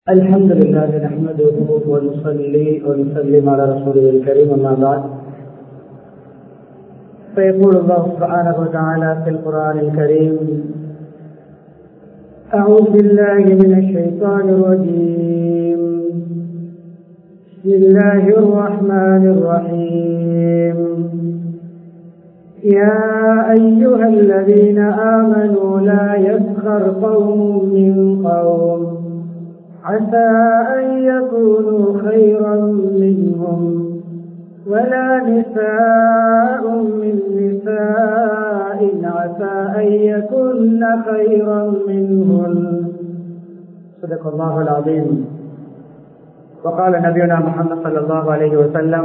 الحمد لله نحمده ونصلي ونسلم على رسوله الكريم أما بعد فيقول الله سبحانه وتعالى في القرآن الكريم أعوذ بالله من الشيطان الرجيم بسم الله الرحمن الرحيم يا أيها الذين آمنوا لا يسخر قوم من قوم عسى أن يكونوا خيرا منهم ولا نساء من نساء عسى أن يكن خيرا منهن صدق الله العظيم وقال نبينا محمد صلى الله عليه وسلم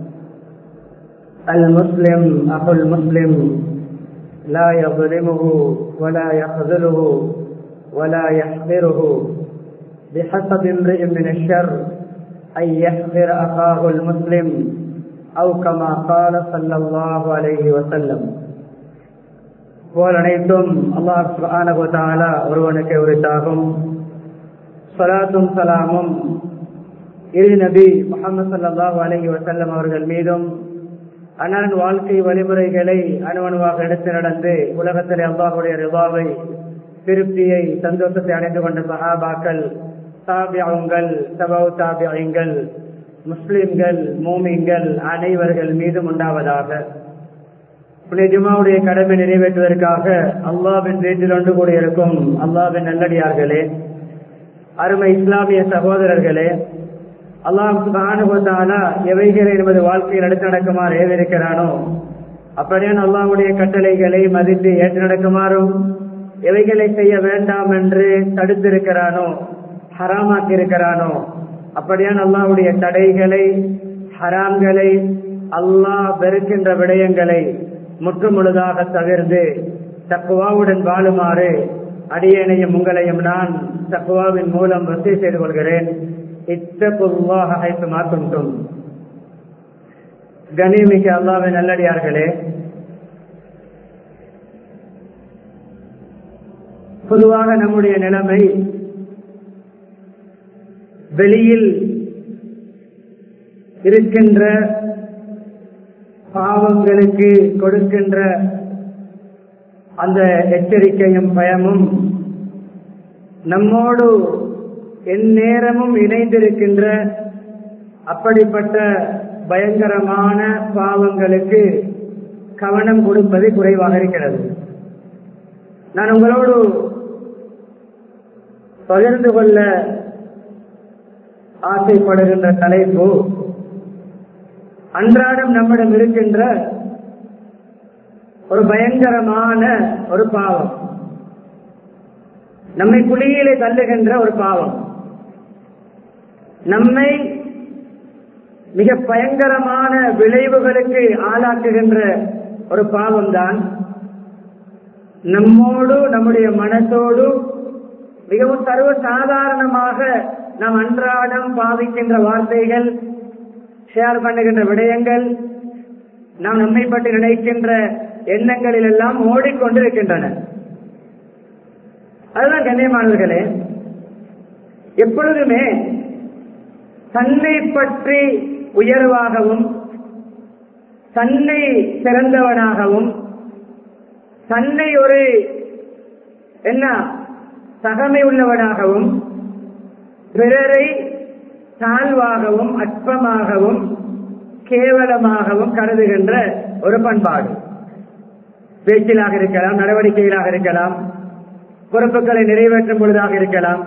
المسلم أخو المسلم لا يظلمه ولا يخذله ولا يحقره بحسب امرئ من الشر أن يحقر أخاه المسلم أو كما قال صلى الله عليه وسلم போல் அனைத்தும் அல்லாஹ் சுபானகுவத்தாலா ஒருவனுக்கு உரித்தாகும் சலாத்தும் சலாமும் இரு நபி முகமது சல்லாஹூ அலஹி வசல்லம் அவர்கள் மீதும் அண்ணன் வாழ்க்கை வழிமுறைகளை அணுவணுவாக எடுத்து நடந்து உலகத்தில் அல்லாஹுடைய ரிவாவை திருப்தியை சந்தோஷத்தை அடைந்து கொண்ட சஹாபாக்கள் தாபியங்கள் சபவ் தாபியங்கள் முஸ்லிம்கள் மூமிங்கள் அனைவர்கள் மீதும் உண்டாவதாக ஜுமாவுடைய கடமை நிறைவேற்றுவதற்காக அல்லாவின் வீட்டில் ஒன்று கூடியிருக்கும் அல்லாவின் நல்லடியார்களே அருமை இஸ்லாமிய சகோதரர்களே அல்லாம் சுகானுபவத்தாலா எவைகளை நமது வாழ்க்கையில் எடுத்து நடக்குமாறு ஏவிருக்கிறானோ அப்படியான அல்லாவுடைய கட்டளைகளை மதித்து ஏற்று நடக்குமாறும் எவைகளை செய்ய வேண்டாம் என்று தடுத்திருக்கிறானோ ஹராமாக்கி இருக்கிறானோ அப்படியான அல்லாவுடைய தடைகளை ஹராம்களை அல்லாஹ் வெறுக்கின்ற விடயங்களை முற்றுமுழுதாக தவிர்த்து தக்குவாவுடன் வாழுமாறு அடியேனையும் உங்களையும் நான் தக்குவாவின் மூலம் வசதி செய்து கொள்கிறேன் இத்தகுவாக அழைத்து மாற்றும் கனிமிக்க அல்லாவின் நல்லடியார்களே பொதுவாக நம்முடைய நிலைமை வெளியில் இருக்கின்ற பாவங்களுக்கு கொடுக்கின்ற அந்த எச்சரிக்கையும் பயமும் நம்மோடு எந்நேரமும் இணைந்திருக்கின்ற அப்படிப்பட்ட பயங்கரமான பாவங்களுக்கு கவனம் கொடுப்பது குறைவாக இருக்கிறது நான் உங்களோடு பகிர்ந்து கொள்ள ஆசைப்படுகின்ற தலைப்பு அன்றாடம் நம்மிடம் இருக்கின்ற ஒரு பயங்கரமான ஒரு பாவம் நம்மை குழியிலே தள்ளுகின்ற ஒரு பாவம் நம்மை மிக பயங்கரமான விளைவுகளுக்கு ஆளாக்குகின்ற ஒரு பாவம் தான் நம்மோடு நம்முடைய மனசோடு மிகவும் சர்வ சாதாரணமாக நாம் அன்றாடம் பாவிக்கின்ற வார்த்தைகள் ஷேர் பண்ணுகின்ற விடயங்கள் நாம் நம்மை பற்றி நினைக்கின்ற எண்ணங்களில் எல்லாம் ஓடிக்கொண்டிருக்கின்றன அதுதான் கண்ணியமானவர்களே எப்பொழுதுமே தன்னை பற்றி உயர்வாகவும் தன்னை சிறந்தவனாகவும் தன்னை ஒரு என்ன தகமை உள்ளவனாகவும் பிறரை தாழ்வாகவும் அற்பமாகவும் கேவலமாகவும் கருதுகின்ற ஒரு பண்பாடு பேச்சிலாக இருக்கலாம் நடவடிக்கைகளாக இருக்கலாம் பொறுப்புகளை நிறைவேற்றும் பொழுதாக இருக்கலாம்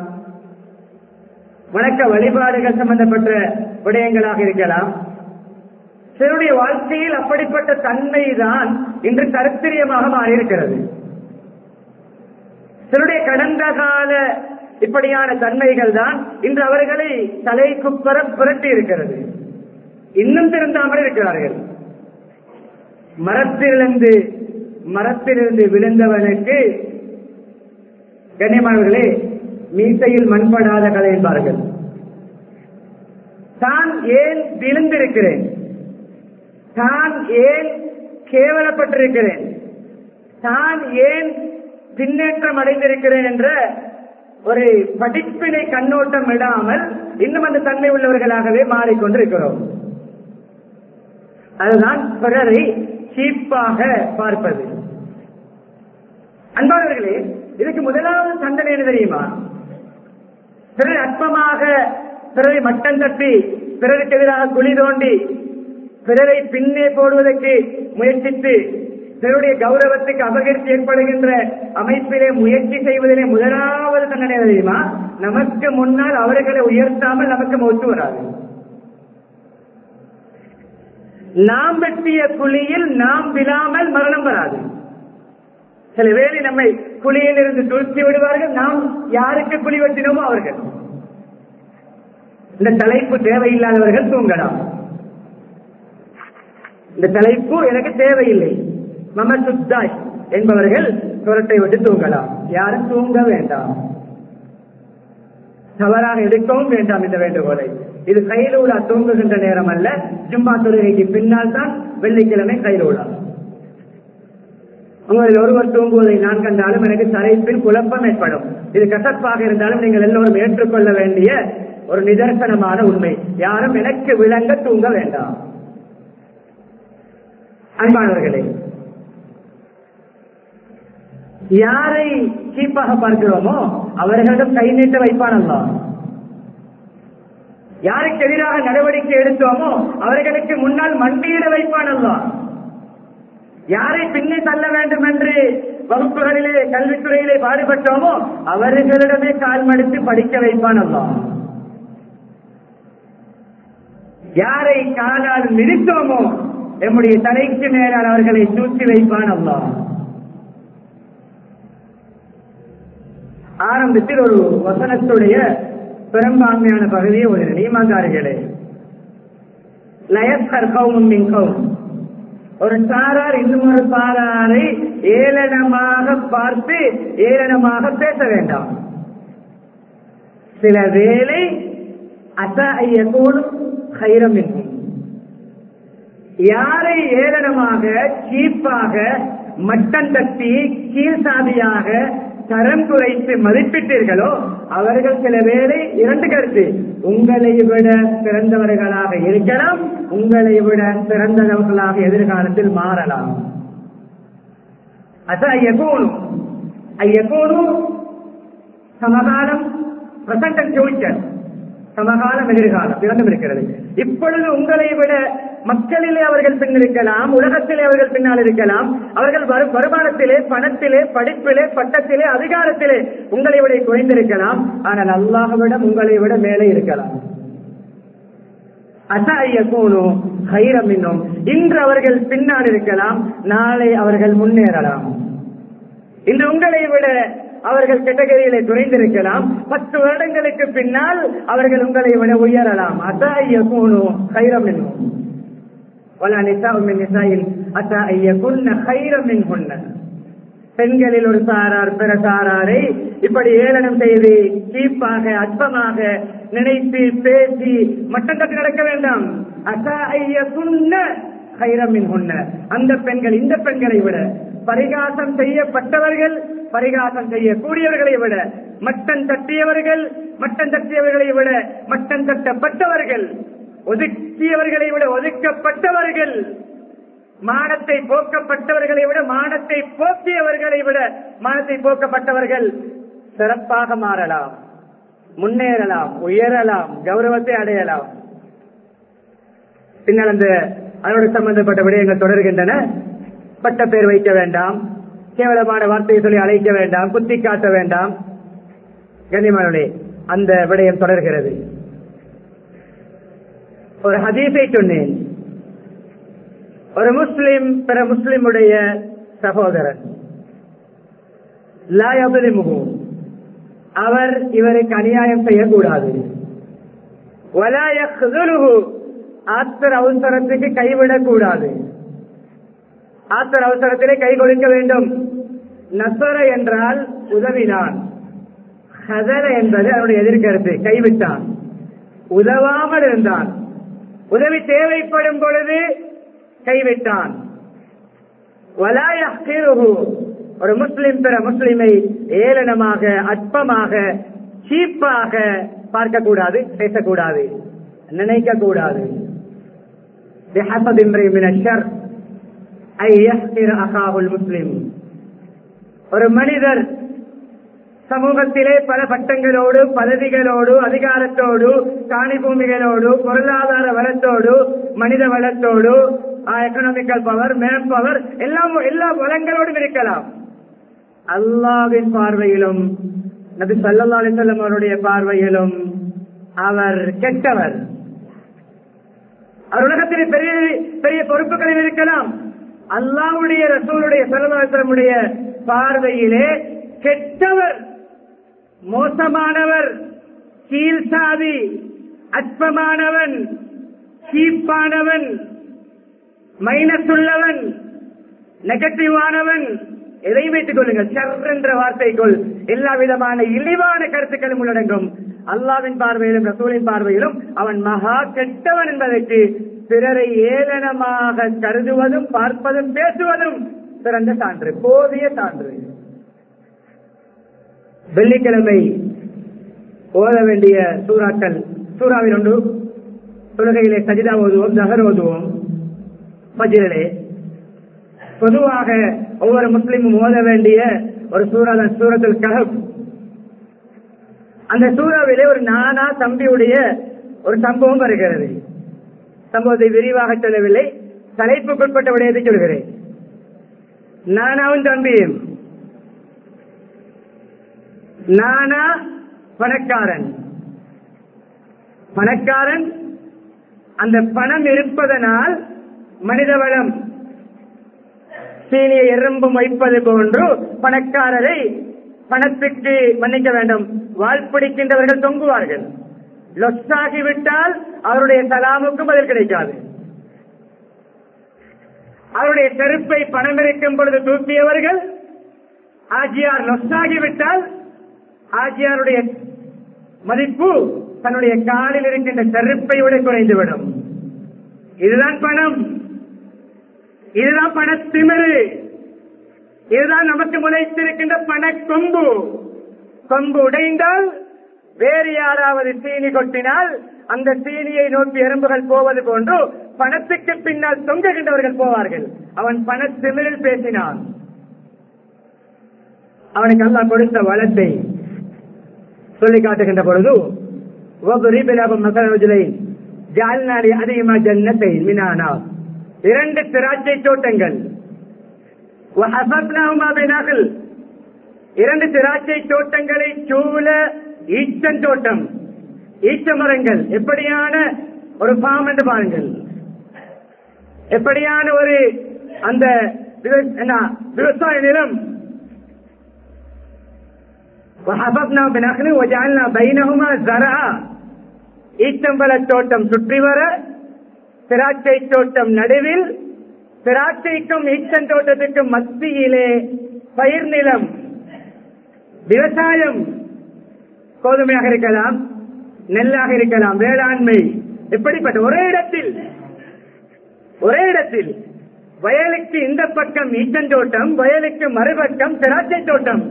வணக்க வழிபாடுகள் சம்பந்தப்பட்ட விடயங்களாக இருக்கலாம் சிலருடைய வாழ்க்கையில் அப்படிப்பட்ட தன்மை தான் இன்று கருத்திரியமாக மாறியிருக்கிறது சிலருடைய கடந்த கால இப்படியான தன்மைகள் தான் இன்று அவர்களை தலை குப்பர புரட்டி இருக்கிறது இன்னும் திருந்தாமல் இருக்கிறார்கள் மரத்திலிருந்து மரத்திலிருந்து விழுந்தவனுக்கு கண்ணியமானவர்களே மீசையில் மண்படாத கதை என்பார்கள் தான் ஏன் விழுந்திருக்கிறேன் தான் ஏன் கேவலப்பட்டிருக்கிறேன் தான் ஏன் பின்னேற்றம் அடைந்திருக்கிறேன் என்ற ஒரு படிப்பினை கண்ணோட்டம் விடாமல் இன்னும் அந்த தன்மை உள்ளவர்களாகவே மாறிக்கொண்டிருக்கிறோம் அதுதான் பிறரை சீப்பாக பார்ப்பது அன்பாளர்களே இதுக்கு முதலாவது தண்டனை என்ன தெரியுமா பிறர் அற்பமாக பிறரை மட்டம் தட்டி பிறருக்கு எதிராக குழி தோண்டி பிறரை பின்னே போடுவதற்கு முயற்சித்து பிறருடைய கௌரவத்துக்கு அபகரித்து ஏற்படுகின்ற அமைப்பிலே முயற்சி செய்வதிலே முதலாவது தண்டனை என்ன தெரியுமா நமக்கு முன்னால் அவர்களை உயர்த்தாமல் நமக்கு மூச்சு வராது நாம் வெட்டிய குழியில் நாம் விழாமல் மரணம் வராது சில வேளை நம்மை குழியில் இருந்து துளித்து விடுவார்கள் நாம் யாருக்கு குழி வெட்டினோமோ அவர்கள் இந்த தலைப்பு தேவையில்லாதவர்கள் தூங்கலாம் இந்த தலைப்பு எனக்கு தேவையில்லை மம சுத்தாய் என்பவர்கள் சுரட்டை விட்டு தூங்கலாம் யாரும் தூங்க வேண்டாம் தவறாக எடுக்கவும் வேண்டாம் இந்த வேண்டுகோளை இது கைலூடா தூங்குகின்ற நேரம் அல்ல ஜும்மா தொழுகைக்கு பின்னால் தான் வெள்ளிக்கிழமை கைலூடா உங்களில் ஒருவர் தூங்குவதை நான் கண்டாலும் எனக்கு தலைப்பில் குழப்பம் ஏற்படும் இது கசப்பாக இருந்தாலும் நீங்கள் எல்லோரும் ஏற்றுக்கொள்ள வேண்டிய ஒரு நிதர்சனமான உண்மை யாரும் எனக்கு விளங்க தூங்க வேண்டாம் அன்பானவர்களே யாரை சீப்பாக பார்க்கிறோமோ அவர்களிடம் கை நீட்ட வைப்பானல்லா யாருக்கு எதிராக நடவடிக்கை எடுத்தோமோ அவர்களுக்கு முன்னால் மண்டியிட வைப்பானல்லா யாரை பின்னே தள்ள வேண்டும் என்று வகுப்புகளிலே கல்வித்துறையிலே பாடுபட்டோமோ அவர்களிடமே கால் மடித்து படிக்க வைப்பானல்லா யாரை காலால் மிதித்தோமோ நம்முடைய தலைக்கு மேலால் அவர்களை தூக்கி வைப்பான் அல்லா ஆரம்பத்தில் ஒரு வசனத்துடைய பெரும்பான்மையான பகுதியை ஒரு நியமகாரிகளே லயஸ்கர் கௌமும் மின்கவும் ஒரு சாரார் இன்னும் ஒரு சாராரை ஏளனமாக பார்த்து ஏளனமாக பேச வேண்டாம் சில வேலை அசையக்கூடும் கைரம் என்னும் யாரை ஏளனமாக சீப்பாக மட்டம் தட்டி கீழ்சாதியாக தரம் குறைத்து மதிப்பிட்டீர்களோ அவர்கள் சில வேளை இரண்டு கருத்து உங்களை விட சிறந்தவர்களாக இருக்கலாம் உங்களை விட சிறந்தவர்களாக எதிர்காலத்தில் மாறலாம் அச ஐயகோனும் ஐயகோனும் சமகாலம் பிரசன்ட் ஃபியூச்சர் சமகாலம் எதிர்காலம் இரண்டும் இருக்கிறது இப்பொழுது உங்களை விட மக்களிலே அவர்கள் பின்னிருக்கலாம் உலகத்திலே அவர்கள் பின்னால் இருக்கலாம் அவர்கள் வரும் வருமானத்திலே பணத்திலே படிப்பிலே பட்டத்திலே அதிகாரத்திலே உங்களை விட குறைந்திருக்கலாம் ஆனால் அல்லாஹ்விடம் உங்களை விட மேலே இருக்கலாம் அசாயக்கூனும் ஹைரம் இன்னும் இன்று அவர்கள் பின்னால் இருக்கலாம் நாளை அவர்கள் முன்னேறலாம் இன்று உங்களை விட அவர்கள் கேட்டகரியிலே துறைந்திருக்கலாம் பத்து வருடங்களுக்கு பின்னால் அவர்கள் உங்களை விட உயரலாம் அசாயக்கூனு ஹைரம் என்னும் ولا نساء من نساء أتى أن يكن خيرا منهن பெண்களில் ஒரு சாரார் பிற சாராரை இப்படி ஏளனம் செய்து சீப்பாக அற்பமாக நினைத்து பேசி மட்டம் தட்டி நடக்க வேண்டாம் கைரமின் உண்ண அந்த பெண்கள் இந்த பெண்களை விட பரிகாசம் செய்யப்பட்டவர்கள் பரிகாசம் செய்யக்கூடியவர்களை விட மட்டம் தட்டியவர்கள் மட்டம் தட்டியவர்களை விட மட்டம் தட்டப்பட்டவர்கள் ஒதுக்கியவர்களை விட ஒதுக்கப்பட்டவர்கள் மானத்தை போக்கப்பட்டவர்களை விட மானத்தை போக்கியவர்களை விட மானத்தை போக்கப்பட்டவர்கள் சிறப்பாக மாறலாம் முன்னேறலாம் உயரலாம் கௌரவத்தை அடையலாம் பின்னால் அந்த அதோடு சம்பந்தப்பட்ட விடயங்கள் தொடர்கின்றன பட்ட பேர் வைக்க வேண்டாம் கேவலமான வார்த்தையை சொல்லி அழைக்க வேண்டாம் குத்தி காட்ட வேண்டாம் கண்ணியமானே அந்த விடயம் தொடர்கிறது ஒரு ஹதீஸை சொன்னேன் ஒரு முஸ்லிம் பிற முஸ்லிமுடைய சகோதரன் லாயபலிமுகு அவர் இவருக்கு அநியாயம் செய்யக்கூடாது ஆத்தர் அவசரத்துக்கு கைவிடக்கூடாது ஆத்தர் அவசரத்திலே கை கொடுக்க வேண்டும் நசர என்றால் உதவினான் ஹதர என்பது அவனுடைய எதிர்கருத்து கைவிட்டான் உதவாமல் இருந்தான் உதவி தேவைப்படும் பொழுது கைவிட்டான் ஒரு முஸ்லிம் பிற முஸ்லிமை ஏளனமாக அற்பமாக சீப்பாக பார்க்கக்கூடாது பேசக்கூடாது நினைக்க கூடாது بحسب امرئ من الشر أن يحقر أخاه المسلم ஒரு மனிதர் சமூகத்திலே பல பட்டங்களோடு பதவிகளோடு அதிகாரத்தோடு காணி பூமிகளோடு பொருளாதார வளத்தோடு மனித வளத்தோடு எக்கனாமிக்கல் பவர் மேன் பவர் எல்லாம் எல்லா வளங்களோடும் இருக்கலாம் அல்லாவின் பார்வையிலும் நபி சல்லா அலிசல்லம் அவருடைய பார்வையிலும் அவர் கெட்டவர் அவர் உலகத்திலே பெரிய பெரிய பொறுப்புகளில் இருக்கலாம் அல்லாவுடைய ரசூலுடைய சல்லமுடைய பார்வையிலே கெட்டவர் மோசமானவர் கீழ்சாதி அற்பமானவன் சீப்பானவன் மைனஸ் உள்ளவன் நெகட்டிவானவன் எதை வைத்துக் கொள்ளுங்கள் சர் என்ற வார்த்தைக்குள் எல்லா விதமான இழிவான கருத்துக்களும் உள்ளடங்கும் அல்லாவின் பார்வையிலும் ரசூலின் பார்வையிலும் அவன் மகா கெட்டவன் என்பதற்கு பிறரை ஏளனமாக கருதுவதும் பார்ப்பதும் பேசுவதும் சிறந்த சான்று போதிய சான்று வெள்ளிக்கிழமை ஓத வேண்டிய சூறாக்கள் சூறாவில் ஒன்று தொழுகையிலே சஜிதா ஓதுவோம் ஜஹர் ஓதுவோம் பஜிலே பொதுவாக ஒவ்வொரு முஸ்லீமும் ஓத வேண்டிய ஒரு சூறா தான் சூரத்தில் கஹப் அந்த சூறாவிலே ஒரு நானா தம்பியுடைய ஒரு சம்பவம் வருகிறது சம்பவத்தை விரிவாக சொல்லவில்லை தலைப்புக்குட்பட்ட விடயத்தை சொல்கிறேன் நானாவும் தம்பியும் நானா பணக்காரன் பணக்காரன் அந்த பணம் இருப்பதனால் மனித வளம் சீனியை எறும்பும் வைப்பது போன்று பணக்காரரை பணத்துக்கு மன்னிக்க வேண்டும் வாழ்பிடிக்கின்றவர்கள் தொங்குவார்கள் லொஸ்ஸாகிவிட்டால் அவருடைய சலாமுக்கும் பதில் கிடைக்காது அவருடைய செருப்பை பணம் இருக்கும் பொழுது தூக்கியவர்கள் ஆஜியார் லொஸ்ஸாகிவிட்டால் ஆஜியாருடைய மதிப்பு தன்னுடைய காலில் இருக்கின்ற செருப்பை விட குறைந்துவிடும் இதுதான் பணம் இதுதான் பணத்திமிரு இதுதான் நமக்கு முளைத்திருக்கின்ற பண கொம்பு கொம்பு உடைந்தால் வேறு யாராவது சீனி கொட்டினால் அந்த சீனியை நோக்கி எறும்புகள் போவது போன்று பணத்துக்கு பின்னால் தொங்குகின்றவர்கள் போவார்கள் அவன் பணத்திமிரில் பேசினான் அவனுக்கு அல்லா கொடுத்த வளத்தை சொல்லி காட்டுகின்ற பொழுது ஜால்நாடி அதிகமா ஜன்னத்தை மினானா இரண்டு திராட்சை தோட்டங்கள் இரண்டு திராட்சை தோட்டங்களை சூழ ஈச்சன் தோட்டம் ஈச்ச மரங்கள் எப்படியான ஒரு பாம் என்று பாருங்கள் எப்படியான ஒரு அந்த விவசாய நிலம் ஈச்சம்பல தோட்டம் சுற்றி வர திராட்சை தோட்டம் நடுவில் திராட்சைக்கும் ஈச்சன் தோட்டத்துக்கும் மத்தியிலே பயிர் நிலம் விவசாயம் கோதுமையாக இருக்கலாம் நெல்லாக இருக்கலாம் வேளாண்மை எப்படிப்பட்ட ஒரே இடத்தில் ஒரே இடத்தில் வயலுக்கு இந்த பக்கம் ஈச்சன் தோட்டம் வயலுக்கு மறுபக்கம் திராட்சை தோட்டம்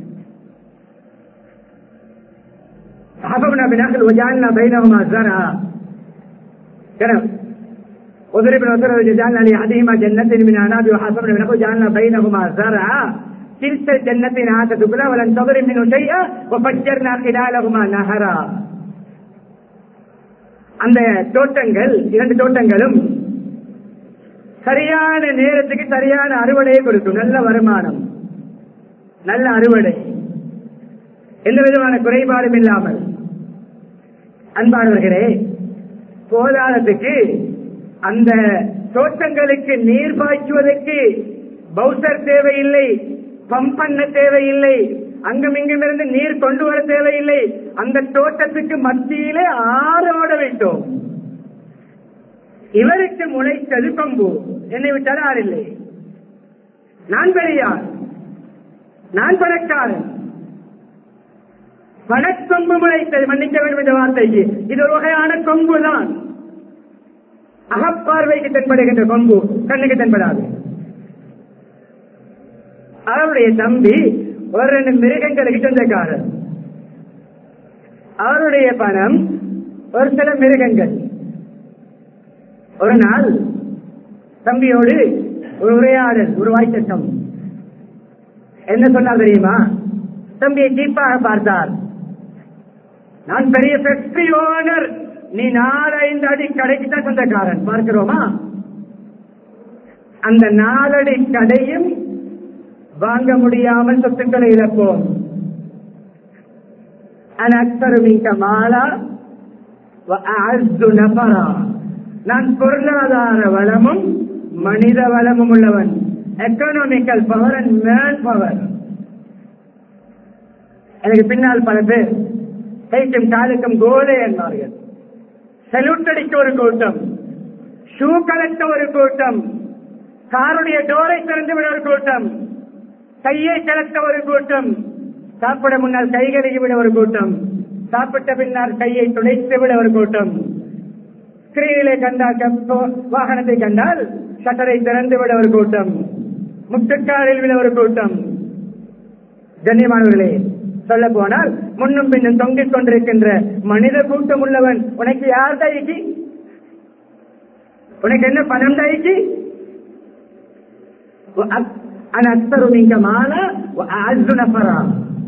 حفظنا بنخل وجعلنا بينهما زرعا كلام وضربنا وضرب وجعلنا لأحدهما جنة من عناب وحفظنا بنخل وجعلنا بينهما زرعا كلتا الجنة آتت أكلها ولن تظلم منه شيئا وفجرنا خلالهما نهرا அந்த தோட்டங்கள் இரண்டு தோட்டங்களும் சரியான நேரத்துக்கு சரியான அறுவடையை கொடுக்கும் நல்ல வருமானம் நல்ல அறுவடை எந்த விதமான குறைபாடும் இல்லாமல் அன்பானவர்களே போதாதத்துக்கு அந்த தோட்டங்களுக்கு நீர் பாய்ச்சுவதற்கு பவுசர் தேவையில்லை பம்ப் பண்ண தேவையில்லை அங்கும் இங்கும் இருந்து நீர் கொண்டு வர தேவையில்லை அந்த தோட்டத்துக்கு மத்தியிலே ஆறோட வைத்தோம் இவருக்கு முளைத்தது கொம்பு என்னை விட்டால் ஆறில்லை நான் பெரியார் நான் பணக்காரன் பணக்கொம்பு முளைத்தது மன்னிக்க வேண்டும் என்ற வார்த்தைக்கு இது ஒரு வகையான கொம்பு தான் அகப்பார்வைக்கு தென்படுகின்ற கொம்பு கண்ணுக்கு தென்படாது அவருடைய தம்பி ஒரு ரெண்டு மிருகங்களுக்கு சொந்தக்காரர் அவருடைய பணம் ஒரு சில மிருகங்கள் ஒரு நாள் தம்பியோடு ஒரு உரையாடல் ஒரு வாய்ச்சட்டம் என்ன சொன்னார் தெரியுமா தம்பியை டீப்பாக பார்த்தார் நான் பெரிய ஃபேக்டரி ஓனர் நீ நாலஞ்சு அடி கடைக்கு தான் சொந்தக்காரன் பார்க்கிறோமா அந்த நாலடி கடையும் வாங்க முடியாமல் சொத்துக்களை இழப்போம் அனக்தருமிக்க மாலா அஅஸ்ஸு நபரா. நான் பொருளாதார வளமும் மனித வளமும் உள்ளவன் economical power and man power எனக்கு பின்னால் பல பேர் கைக்கும் காலுக்கும் கோலே என்பார்கள் செல்யூட் அடிக்க ஒரு கூட்டம் ஷூ கலெக்ட ஒரு கூட்டம் காருடைய டோரை திறந்து விட ஒரு கூட்டம் கையை கலக்க ஒரு கூட்டம் சாப்பிட முன்னால் கை கழுகி விட ஒரு கூட்டம் சாப்பிட்ட பின்னால் கையை துடைத்து விட ஒரு கூட்டம் ஸ்கிரீனிலே கண்டால் கப்ப- வாகனத்தை கண்டால் ஷட்டரை திறந்து விட ஒரு கூட்டம் முட்டுக்காலில் விட ஒரு கூட்டம் கண்ணியமானவர்களே சொல்ல போனால் முன்னும் பின்னும் தொங்கிக் கொண்டிருக்கின்ற மனித கூட்டம் உள்ளவன் உனக்கு யார் தயக்கி உனக்கு என்ன பணம் தயக்கி أنا أكثر منك مالا وأعز نفرا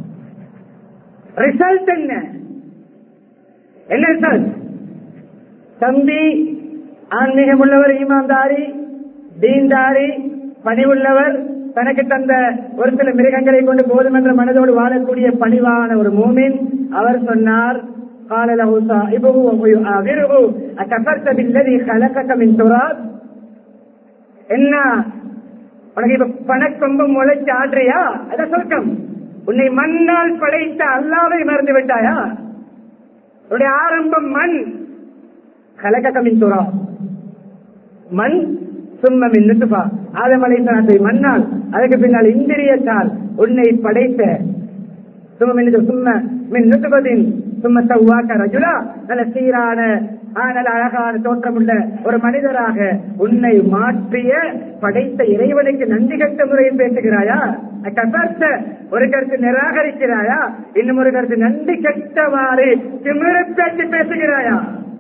ரிசல்ட் என்ன என்ன ரிசல்ட் தம்பி ஆன்மீகம் உள்ளவர் ஈமான்தாரி தீன்தாரி பணிவுள்ளவர் தனக்கு தந்த ஒரு சில மிருகங்களை கொண்டு போதும் என்ற மனதோடு வாழக்கூடிய பணிவான ஒரு மூமின் அவர் சொன்னார் قال له صاحبه وهو يؤاخره أكفرت بالذي خلقك من تراب என்ன உனக்கு இப்ப பணக்கொம்பம் முளைச்சு ஆடுறியா அத சொர்க்கம் உன்னை மண்ணால் படைத்த அல்லாவை மறந்து விட்டாயா உன்னுடைய ஆரம்பம் மண் கலக்கமின் துறா மண் சும்மமின் நுத்துபா ஆதமலை நாட்டை மண்ணால் அதுக்கு பின்னால் இந்திரியத்தால் உன்னை படைத்த சும்மமின் சும்ம மின் நுத்துபதின் சும்ம சவ்வாக்க ரஜுலா நல்ல சீரான ஆ, நல்ல அழகான தோற்றமுள்ள ஒரு மனிதராக உன்னை மாற்றிய படைத்த இறைவனுக்கு நன்றி கட்ட முறையில் பேசுகிறாயா கபர்த்த ஒரு கருத்து நிராகரிக்கிறாயா இன்னும் ஒரு கருத்து நன்றி கெட்டவாறு திமிர பேச்சு பேசுகிறாயா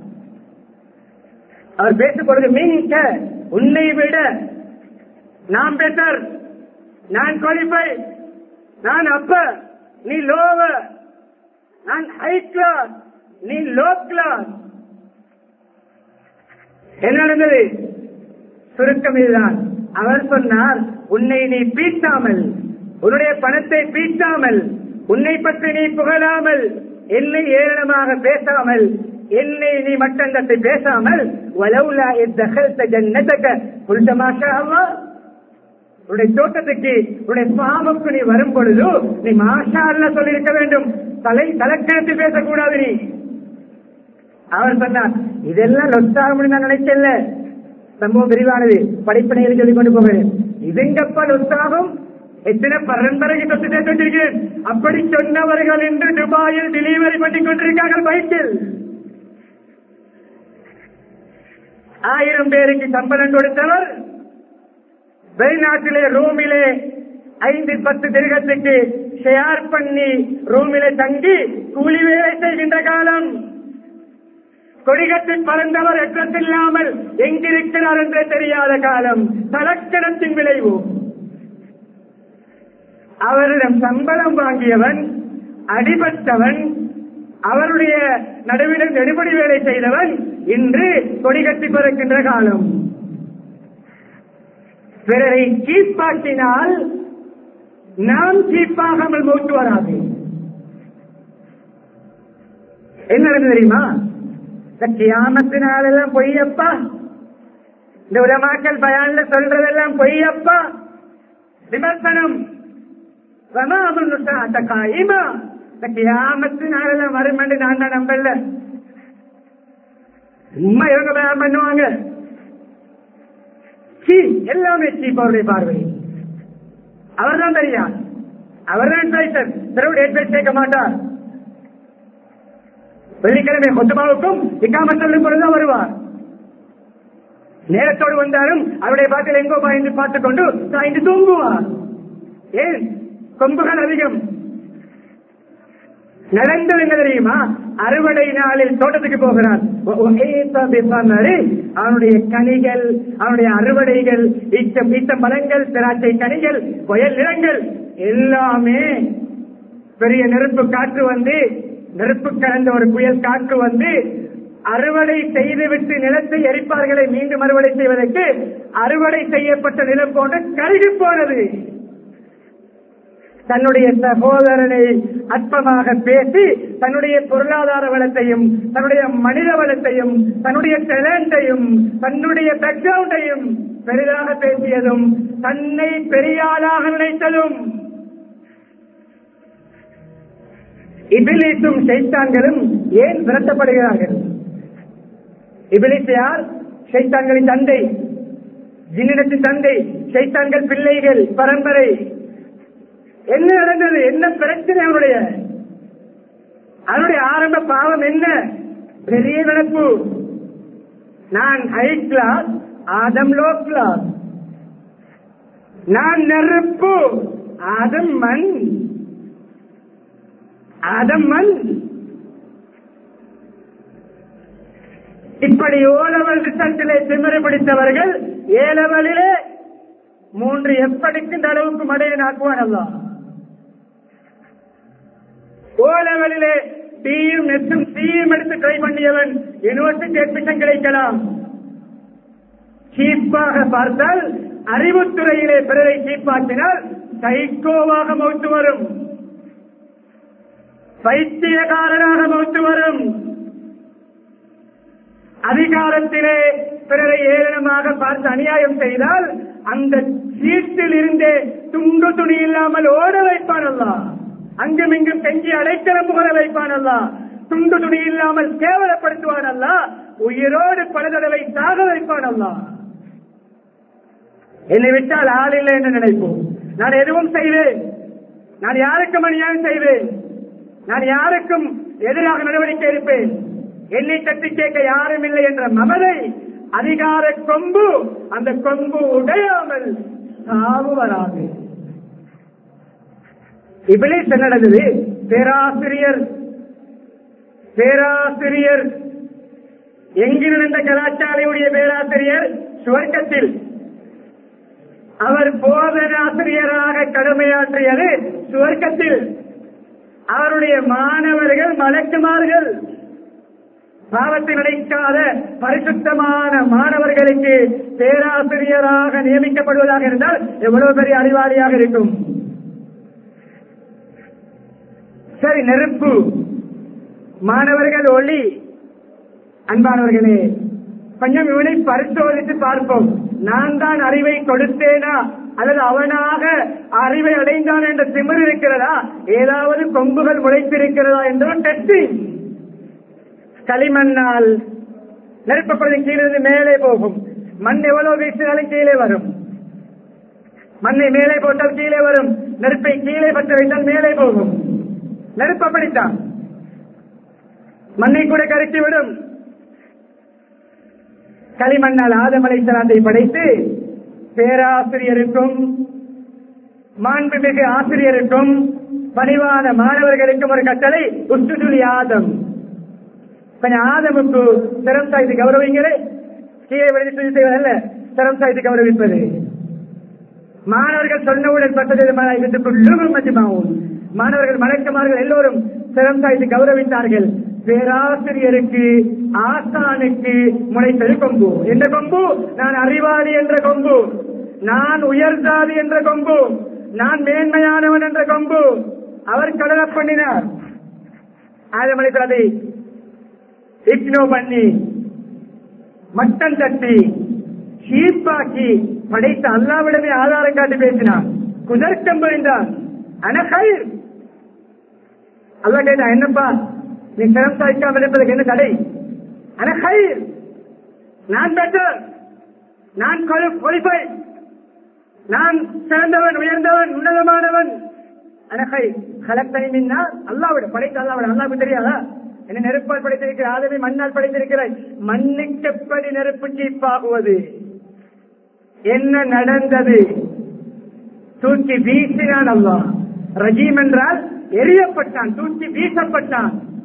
அவர் பேசும் பொழுது மீனிக்க உன்னை விட நான் பெட்டர் நான் குவாலிஃபை நான் அப்ப நீ லோவ நான் ஹை கிளாஸ் நீ லோ கிளாஸ் என்ன நடந்தது சுருக்கம் இதுதான் அவர் சொன்னார் உன்னை நீ பீட்டாமல் உன்னுடைய பணத்தை பீட்டாமல் உன்னை பற்றி நீ புகழாமல் என்னை ஏளனமாக பேசாமல் என்னை நீ மட்டங்கத்தை பேசாமல் வலவுலா இத்தகல்த ஜன்னதக குல்த மாஷா அல்லாஹ் உன்னுடைய தோட்டத்துக்கு உன்னுடைய பாவமுக்கு நீ வரும் பொழுது நீ மாஷா அல்ல சொல்லியிருக்க வேண்டும் தலை தலக்கணத்து பேசக்கூடாது நீ அவர் சொன்னார் இதெல்லாம் லொத்தாகும் நான் நினைக்கல சம்பவம் விரிவானது படிப்பனையில் சொல்லிக் கொண்டு போகிறேன் இதுங்கப்பா லொத்தாகும் எத்தனை பரம்பரைக்கு தொட்டு சேர்த்து வச்சிருக்கிறேன் அப்படி சொன்னவர்கள் என்று துபாயில் டெலிவரி பண்ணி கொண்டிருக்கார்கள் பைக்கில் ஆயிரம் பேருக்கு சம்பளம் கொடுத்தவர் வெளிநாட்டிலே ரூமிலே ஐந்து பத்து திருகத்துக்கு ஷேர் பண்ணி ரூமிலே தங்கி கூலி வேலை செய்கின்ற காலம் கொடிகத்தில் பறந்தவர் எற்றத்தில்லாமல் எங்கிருக்கிறார் என்று தெரியாத காலம் தலக்கணத்தின் விளைவு அவரிடம் சம்பளம் வாங்கியவன் அடிபட்டவன் அவருடைய நடுவில் நெடுபடி வேலை செய்தவன் இன்று கொடிகட்டி பறக்கின்ற காலம் பிறரை சீப்பாக்கினால் நாம் சீப்பாகாமல் மூட்டு வராது என்ன நடந்தது தெரியுமா இந்த கியாமத்தினால் எல்லாம் பொய்யப்பா இந்த உலமாக்கல் பயான்ல சொல்றதெல்லாம் பொய்யப்பா விமர்சனம் காயிமா இந்த கியாமத்தினால் எல்லாம் வருமென்று நான் தான் நம்பல சும்மா இவங்க பயான் பண்ணுவாங்க சீ எல்லாமே சீப் அவருடைய பார்வை அவர்தான் தெரியார் அவர்தான் டைட்டர் பிறகு டேட் சேர்க்க மாட்டார் வெள்ளிக்கிழமை கொத்தமாவுக்கும் இக்காம சொல்லும் பொழுதுதான் வருவார் நேரத்தோடு வந்தாலும் அவருடைய பாட்டில் எங்கோ பாய்ந்து பார்த்துக் கொண்டு சாய்ந்து தூங்குவார் ஏன் கொம்புகள் அதிகம் நடந்தது என்ன தெரியுமா அறுவடை நாளில் தோட்டத்துக்கு போகிறான் அவனுடைய கனிகள் அவனுடைய அறுவடைகள் ஈச்ச ஈச்ச மரங்கள் திராட்சை கனிகள் புயல் நிலங்கள் எல்லாமே பெரிய நெருப்பு காற்று வந்து நெருப்பு கலந்த ஒரு புயல் காற்று வந்து அறுவடை செய்துவிட்டு நிலத்தை எரிப்பார்களை மீண்டும் அறுவடை செய்வதற்கு அறுவடை செய்யப்பட்ட நிலம் போன்று கருகி போனது தன்னுடைய சகோதரனை அற்பமாக பேசி தன்னுடைய பொருளாதார வளத்தையும் தன்னுடைய மனித வளத்தையும் தன்னுடைய டேலண்டையும் தன்னுடைய பேக்ரவுண்டையும் பெரிதாக பேசியதும் தன்னை பெரியாளாக நினைத்ததும் இபிலிசும் சைத்தான்களும் ஏன் விரட்டப்படுகிறார்கள் இபிலிஸ் யார் சைத்தான்களின் தந்தை ஜின்னிடத்தின் தந்தை சைத்தான்கள் பிள்ளைகள் பரம்பரை என்ன நடந்தது என்ன பிரச்சனை அவனுடைய அவனுடைய ஆரம்ப பாவம் என்ன பெரிய நினப்பு நான் high class Adam low class நான் நெருப்பு ஆதம் மண் ஆதம் மண் இப்படி ஓலவல் ரிசல்ட்டிலே திமிரு பிடித்தவர்கள் ஏலவலிலே மூன்று எப்படிக்கின்ற அளவுக்கு மடையை நாக்குவான் அல்லா ஓலவலிலே டியும் நெட்டும் சியும் எடுத்து ட்ரை பண்ணியவன் யூனிவர்சிட்டி அட்மிஷன் கிடைக்கலாம் சீப்பாக பார்த்தால் அறிவுத்துறையிலே பிறரை சீப்பாக்கினால் சைக்கோவாக மௌத்து வரும் பைத்தியகாரனாக மௌத்து வரும் அதிகாரத்திலே பிறரை ஏளனமாக பார்த்து அநியாயம் செய்தால் அந்த சீட்டில் இருந்தே துண்டு துணி இல்லாமல் ஓட வைப்பான் அல்லா அங்கும் இங்கும் கெஞ்சி அடைக்கலம் புகழ வைப்பான் அல்லா துண்டு துணி இல்லாமல் கேவலப்படுத்துவான் அல்லா உயிரோடு பல தடவை சாக வைப்பான் அல்லா என்னை விட்டால் ஆள் இல்லை என்று நினைப்போம் நான் எதுவும் செய்வேன் நான் யாருக்கும் அநியாயம் செய்வேன் நான் யாருக்கும் எதிராக நடவடிக்கை எடுப்பேன் என்னை தட்டி கேட்க யாரும் இல்லை என்ற மமதை அதிகார கொம்பு அந்த கொம்பு உடையாமல் சாவு வராது இவளே நடந்தது பேராசிரியர் பேராசிரியர் எங்கு நடந்த கலாச்சாரையுடைய பேராசிரியர் சுவர்க்கத்தில் அவர் போதனாசிரியராக கடமையாற்றியது சுவர்க்கத்தில் அவருடைய மாணவர்கள் மலக்குமார்கள் பாவத்தை நினைக்காத பரிசுத்தமான மாணவர்களுக்கு பேராசிரியராக நியமிக்கப்படுவதாக இருந்தால் எவ்வளவு பெரிய அறிவாளியாக இருக்கும் சரி நெருப்பு மாணவர்கள் ஒளி அன்பானவர்களே கொஞ்சம் இவனை பரிசோதித்து பார்ப்போம் நான் தான் அறிவை கொடுத்தேனா அல்லது அவனாக அறிவை அடைந்தான் என்ற திமிர் இருக்கிறதா ஏதாவது கொம்புகள் முளைத்திருக்கிறதா என்ற டெஸ்டிங் களிமண்ணால் நெருப்பப்படுவது கீழிருந்து மேலே போகும் மண் எவ்வளவு வீசினாலும் கீழே வரும் மண்ணை மேலே போட்டால் கீழே வரும் நெருப்பை கீழே பற்ற வைத்தால் மேலே போகும் நெருப்பு அப்படித்தான் மண்ணை கூட கருக்கி விடும் களிமண்ணால் ஆதமலை சலாத்தை படைத்து பேராசிரியருக்கும் மாண்புமிகு ஆசிரியருக்கும் பணிவான மாணவர்களுக்கும் ஒரு கட்டளை உத்துதுலி ஆதம் கொஞ்சம் ஆதமுக்கு சிரம் சாய்த்து கௌரவிங்களே கீழே விழுந்து சுஜி செய்வதல்ல சிரம் சாய்த்து கௌரவிப்பது மாணவர்கள் சொன்னவுடன் பட்டதுமாவும் மாணவர்கள் மலக்குமார்கள் எல்லோரும் சிரம் சாய்த்து கௌரவித்தார்கள் பேராசிரியருக்கு ஆசானுக்கு முளைத்தது கொம்பு என்ற கொம்பு நான் அறிவாளி என்ற கொம்பு நான் உயர்ந்தாதி என்ற கொம்பு நான் மேன்மையானவன் என்ற கொம்பு அவர் கடல பண்ணினார் ஆதமலை அதை இக்னோ பண்ணி மட்டம் தட்டி சீப்பாக்கி படைத்த அல்லாவிடமே ஆதாரம் காட்டி பேசினான் குதர்க்கம் புரிந்தான் அனகயிர் அல்லா கேட்டா என்னப்பா நீ சிரம் சாய்க்காமல் இருப்பதற்கு என்ன தடை அனகயிர் நான் பெட்டர் நான் குவாலிஃபை நான் சிறந்தவன் உயர்ந்தவன் உன்னதமானவன் அனகை கலத்தனி மின்னா அல்லாவிட படைத்த அல்லாவிட அல்லாவுக்கு தெரியாதா என்ன நெருப்பால் படைத்திருக்கிற ஆதவி மண்ணால் படைத்திருக்கிறாய் மண்ணுக்கு எப்படி நெருப்பு சீப்பாகுவது என்ன நடந்தது தூக்கி வீசினான் அல்லா ரஜீம் என்றால் எரியப்பட்டான் தூக்கி வீசப்பட்டான்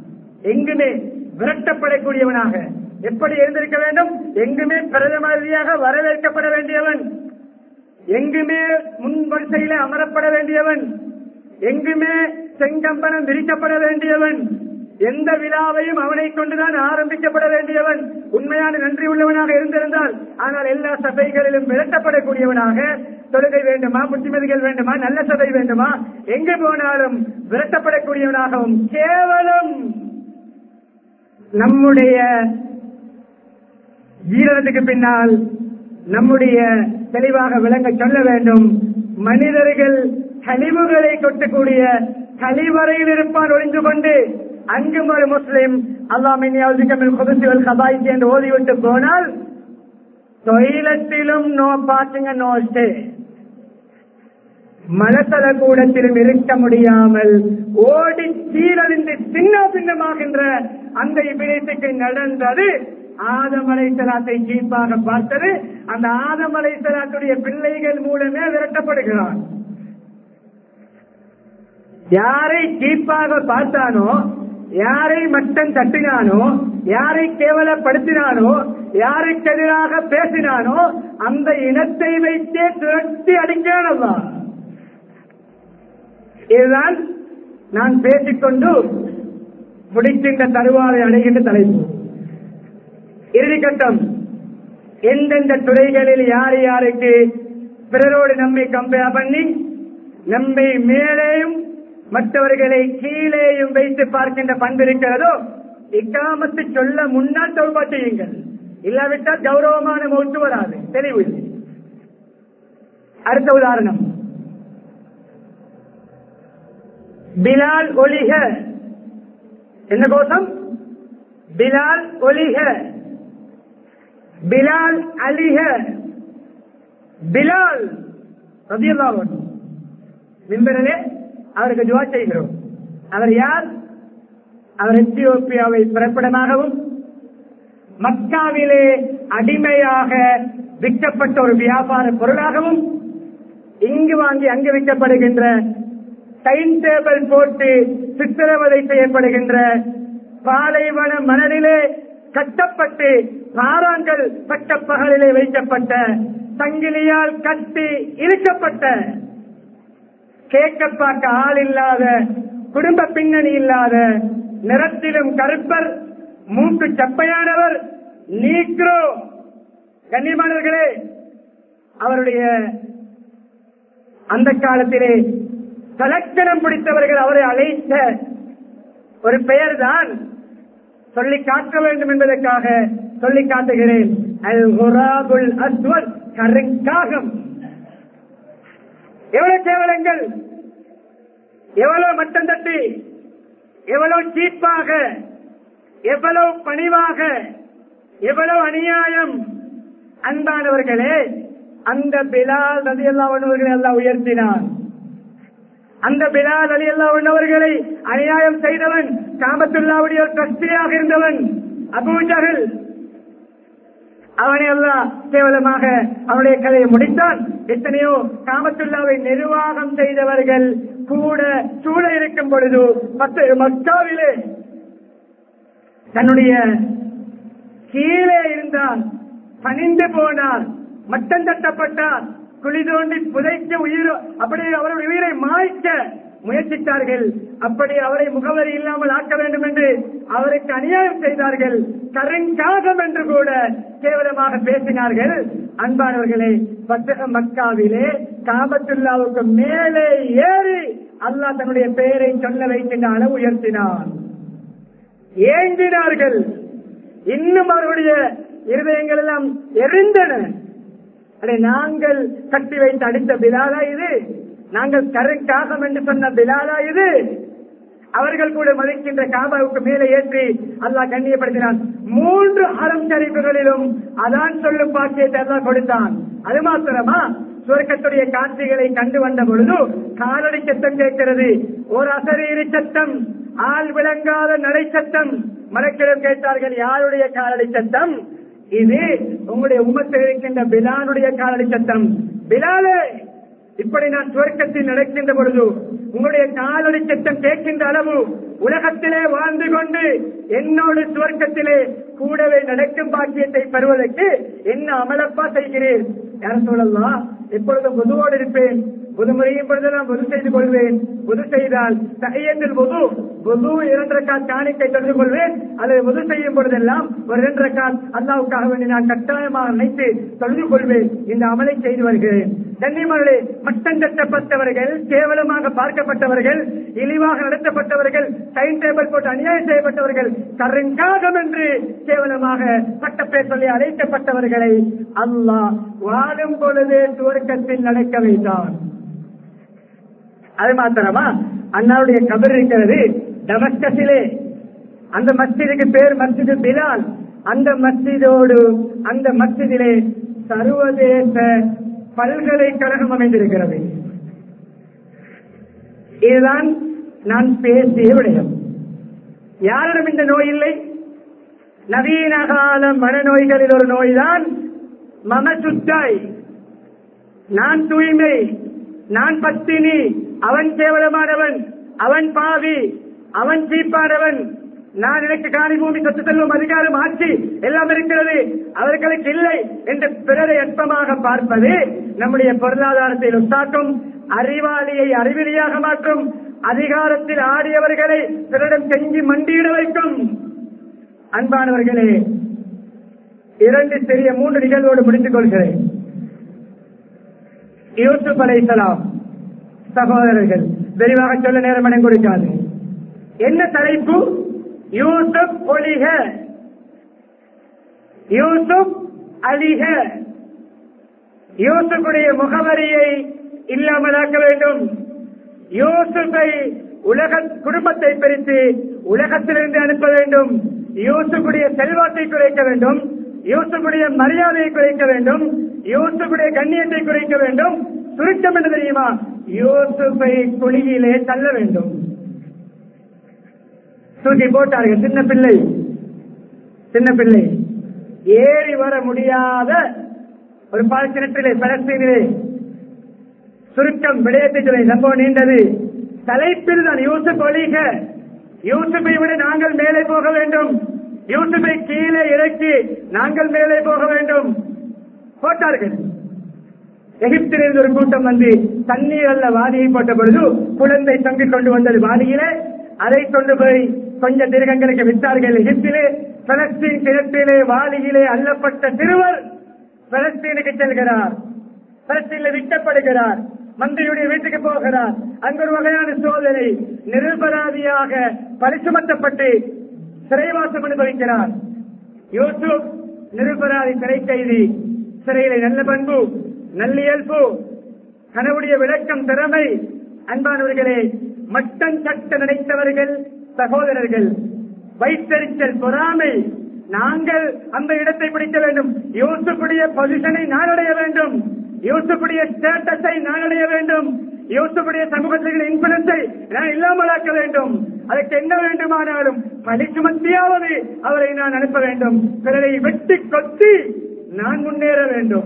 எங்குமே விரட்டப்படக்கூடியவனாக எப்படி இருந்திருக்க வேண்டும் எங்குமே பிரதமதியாக வரவேற்கப்பட வேண்டியவன் எங்குமே முன் வரிசையில அமரப்பட வேண்டியவன் எங்குமே செங்கம்பனம் விரிக்கப்பட வேண்டியவன் எந்த விழாவையும் அவனை கொண்டுதான் ஆரம்பிக்கப்பட வேண்டியவன் உண்மையான நன்றி உள்ளவனாக இருந்திருந்தால் ஆனால் எல்லா சபைகளிலும் விரட்டப்படக்கூடியவனாக தொழுகை வேண்டுமா புத்திமதிகள் வேண்டுமா நல்ல சபை வேண்டுமா எங்கு போனாலும் விரட்டப்படக்கூடியவனாகவும் கேவலம் நம்முடைய ஜீரணத்துக்கு பின்னால் நம்முடைய தெளிவாக விளங்க சொல்ல வேண்டும் மனிதர்கள் கழிவுகளை கொட்டக்கூடிய கழிவறையில் இருப்பான் ஒளிந்து கொண்டு அங்கும் ஒரு முஸ்லிம் அல்லாமின் குதிசுகள் கபாய்ச்சி என்று ஓதிவிட்டு போனால் தொழிலத்திலும் நோ பார்க்கிங்க நோ ஸ்டே மலத்தல கூடத்திலும் இருக்க முடியாமல் ஓடி சீரழிந்து சின்ன பின்னமாகின்ற அந்த இபிரேத்துக்கு நடந்தது ஆதமலை சலாத்தை சீப்பாக பார்த்தது அந்த ஆதமலை சலாத்துடைய பிள்ளைகள் மூலமே விரட்டப்படுகிறான் யாரை சீப்பாக பார்த்தானோ யாரை மட்டம் தட்டினானோ யாரை கேவலப்படுத்தினானோ யாருக்கு எதிராக பேசினானோ அந்த இனத்தை வைத்தே துரட்டி அடிக்கிறானவா இதுதான் நான் பேசிக்கொண்டு முடிக்கின்ற தருவாரை அடைகின்ற தலைப்பு இறுதிக்கட்டம் எந்தெந்த துறைகளில் யார் யாருக்கு பிறரோடு நம்மை கம்பேர் பண்ணி நம்மை மேலேயும் மற்றவர்களை கீழேயும் வைத்து பார்க்கின்ற பண்பு இருக்கிறதோ இக்காமத்து சொல்ல முன்னால் தௌபா செய்யுங்கள் இல்லாவிட்டால் கௌரவமான மௌத்து வராது தெளிவு இல்லை. அடுத்த உதாரணம் பிலால் ஒளிக என்ன கோஷம் பிலால் ஒளிக பிலால் அலிக பிலால் ரதியல்லாஹு மிம்பரிலே அவருக்கு துவா செய்கிறோம் அவர் யார் அவர் எத்தியோப்பியாவை பிறப்பிடமாகவும் மக்காவிலே அடிமையாக விற்கப்பட்ட ஒரு வியாபார பொருளாகவும் இங்கு வாங்கி அங்கு விற்கப்படுகின்ற டைம் டேபிள் போட்டு சித்திரவதை செய்யப்படுகின்ற பாலைவன மணலிலே கட்டப்பட்டு பாறாங்கல் பட்ட பகலிலே வைக்கப்பட்ட சங்கிலியால் கட்டி இழுக்கப்பட்ட கேட்க பார்க்க ஆள் இல்லாத குடும்ப பின்னணி இல்லாத நிறத்திலும் கருப்பர் மூக்கு சப்பையானவர் நீக்ரோ கண்ணியமானவர்களே அவருடைய அந்த காலத்திலே தலக்கணம் பிடித்தவர்கள் அவரை அழைத்த ஒரு பெயர் தான் சொல்லி காட்ட வேண்டும் என்பதற்காக சொல்லி காட்டுகிறேன் அல் ஹுராபுல் அஸ்வத் கருங்காகம் எவ்வளவு கேவலங்கள் எவ்வளவு மட்டம் தட்டி எவ்வளவு சீப்பாக எவ்வளவு பணிவாக எவ்வளவு அநியாயம் அன்பானவர்களே அந்த பிலால் ரதி அல்லாவர்களை எல்லாம் உயர்த்தினான் அந்த பிலால் அலி அல்லா உள்ளவர்களை அநியாயம் செய்தவன் காமத்துல்லாவுடைய ஒரு ட்ரஸ்டியாக இருந்தவன் அபூஜகல் அவனை எல்லாம் கேவலமாக அவனுடைய கதையை முடித்தான் எத்தனையோ காமத்துல்லாவை நிர்வாகம் செய்தவர்கள் கூட சூழ இருக்கும் பொழுது பத்து மக்காவிலே தன்னுடைய கீழே இருந்தார் பணிந்து போனார் மட்டம் தட்டப்பட்டார் குழி தோண்டி புதைக்க உயிர் அப்படி அவருடைய உயிரை மாய்க்க முயற்சித்தார்கள் அப்படி அவரை முகவரி இல்லாமல் ஆக்க வேண்டும் என்று அவருக்கு அநியாயம் செய்தார்கள் கருங்காகம் என்று கூட கேவலமாக பேசினார்கள் அன்பானவர்களே பத்தக மக்காவிலே காபத்துல்லாவுக்கு மேலே ஏறி அல்லாஹ் தன்னுடைய பெயரை சொல்ல வைக்கின்ற அளவு உயர்த்தினான் ஏங்கினார்கள் இன்னும் அவருடைய இருதயங்கள் எல்லாம் எரிந்தன அடே நாங்கள் கட்டி வைத்து அடித்த பிலாலா இது நாங்கள் கருங்காகம் என்று சொன்ன பிலாலா இது அவர்கள் கூட மதிக்கின்ற காபாவுக்கு மேலே ஏற்றி அல்லாஹ் கண்ணியப்படுத்தினான் மூன்று அறம் சரிப்புகளிலும் அதான் சொல்லும் பாக்கியத்தை அல்லாஹ் கொடுத்தான் அது மாத்திரமா சுவர்க்கத்துடைய காட்சிகளை கண்டு வந்த பொழுது காலடி சத்தம் கேட்கிறது ஒரு அசரீரி சத்தம் ஆள் விளங்காத நடை சத்தம் மலக்கிடம் கேட்டார்கள் யாருடைய காலடி சத்தம் இது உங்களுடைய உமத்தில் இருக்கின்ற பிலானுடைய காலடி சத்தம் பிலாலே இப்படி நான் சுவர்க்கத்தில் நடக்கின்ற பொழுது உங்களுடைய காலடி சத்தம் கேட்கின்ற அளவு உலகத்திலே வாழ்ந்து கொண்டு என்னோடு சுவர்க்கத்திலே கூடவே நடக்கும் பாக்கியத்தை பெறுவதற்கு என்ன அமலப்பா செய்கிறேன் யார் சொல்லலாம் எப்பொழுதும் பொதுவோடு இருப்பேன் புது முறையும் பொழுதெல்லாம் பொது செய்து கொள்வேன் பொது செய்தால் தையத்தில் பொது பொது இரண்டு ரக்காத் காணிக்கை தொழுது கொள்வேன் அல்லது பொது செய்யும் பொழுதெல்லாம் ஒரு இரண்டு ரக்காத் அல்லாவுக்காக வேண்டி நான் கட்டாயமாக நினைத்து தொழுது கொள்வேன் இந்த அமலை செய்து வருகிறேன் கண்ணிமர்களே மட்டம் கட்டப்பட்டவர்கள் கேவலமாக பார்க்கப்பட்டவர்கள் இழிவாக நடத்தப்பட்டவர்கள் டைம் டேபிள் போட்டு அநியாயம் செய்யப்பட்டவர்கள் கருங்காகம் என்று கேவலமாக பட்டப்பேர் சொல்லி அழைக்கப்பட்டவர்களை அல்லாஹ் வாழும் பொழுது துவர்க்கத்தில் நடக்க வைத்தான் அது மாத்திரமா அண்ணாவுடைய கபர் இருக்கிறது டமஸ்கஸிலே அந்த மஸ்ஜிதுக்கு பேர் மஸ்ஜிது பிலால் அந்த மஸ்ஜிதோடு அந்த மஸ்ஜிதிலே சர்வதேச பல்கலைக்கழகம் அமைந்திருக்கிறது இதுதான் நான் பேசிய விடயம் யாரிடம் இந்த நோய் இல்லை நவீன கால மனநோய்களில் ஒரு நோய்தான் மமசுத்தாய் நான் தூய்மை நான் பத்தினி அவன் கேவலமானவன் அவன் பாவி அவன் சீப்பானவன் நான் எனக்கு காணி பூமி சொத்து செல்வம் அதிகாரம் ஆட்சி எல்லாம் இருக்கிறது அவர்களுக்கு இல்லை என்று பிறரை அற்பமாக பார்ப்பது நம்முடைய பொருளாதாரத்தை உண்டாக்கும் அறிவாளியை அறிவிலியாக மாற்றும் அதிகாரத்தில் ஆடியவர்களை பிறரிடம் செஞ்சு மண்டியிட வைக்கும் அன்பானவர்களே இரண்டு சிறிய மூன்று நிகழ்வோடு முடித்துக் கொள்கிறேன் யூசுப் அலைசலாம் சகோதரர்கள் விரிவாக சொல்ல நேரம் இடம் கொடுக்காது என்ன தலைப்பு யூசுப் ஒளிக யூசுப் அலிக யூசுஃபுடைய முகவரியை இல்லாமலாக்க வேண்டும் யூசுஃபை உலக குடும்பத்தை பிரித்து உலகத்திலிருந்து அனுப்ப வேண்டும் யூசுஃபுடைய செல்வாக்கை குறைக்க வேண்டும் யூசுஃபுடைய மரியாதையை குறைக்க வேண்டும் யூசுஃபுடைய கண்ணியத்தை குறைக்க வேண்டும் சுருக்கம் என்ன தெரியுமா யூசுஃபை குழியிலே தள்ள வேண்டும் தூக்கி போட்டார்கள் சின்ன பிள்ளை சின்ன பிள்ளை ஏறி வர முடியாத ஒரு பாலஸ்தீனத்திலே பலஸ்தீனிலே சுருக்கம் விடயத்தை சொல்லி சம்பவம் நீண்டது தலைப்பில் தான் யூசுப் ஒழிக யூசுப்பை விட நாங்கள் மேலே போக வேண்டும் யூசுப்பை கீழே இறக்கி நாங்கள் மேலே போக வேண்டும் போட்டார்கள் எகிப்திலிருந்து ஒரு கூட்டம் வந்து தண்ணீர் அல்ல வாதியை போட்ட பொழுது குழந்தை தங்கிக் கொண்டு வந்தது வாதியிலே அதை கொண்டு போய் கொஞ்ச திருகங்களுக்கு விட்டார்கள் எகிப்திலே பலஸ்தீன் கிணற்றிலே வாலியிலே அள்ளப்பட்ட சிறுவர் பலஸ்தீனுக்கு செல்கிறார் பலஸ்தீனில் விட்டப்படுகிறார் மந்திரியுடைய வீட்டுக்கு போகிறார் அங்கு ஒரு வகையான சோதனை நிரபராதியாக பரிசுமத்தப்பட்டு சிறைவாசம் அனுபவிக்கிறார் யூசுப் நிரபராதி சிறை கைதி சிறையிலே நல்ல பண்பு நல்லியல்பு கனவுடைய விளக்கம் திறமை அன்பானவர்களே மட்டம் சட்ட நினைத்தவர்கள் சகோதரர்கள் வைத்தறிச்சல் பொறாமை நாங்கள் அந்த இடத்தை பிடிக்க வேண்டும் யூசுப்புடைய பொசிஷனை நான் அடைய வேண்டும் யூசுப்புடைய ஸ்டேட்டஸை நான் அடைய வேண்டும் யூசுப்புடைய சமூகத்தில் இன்ஃபுளுன்ஸை நான் இல்லாமலாக்க வேண்டும் அதற்கு என்ன வேண்டுமானாலும் பழி சுமத்தியாவது அவரை நான் அனுப்ப வேண்டும் பிறரை வெட்டி கொத்தி நான் முன்னேற வேண்டும்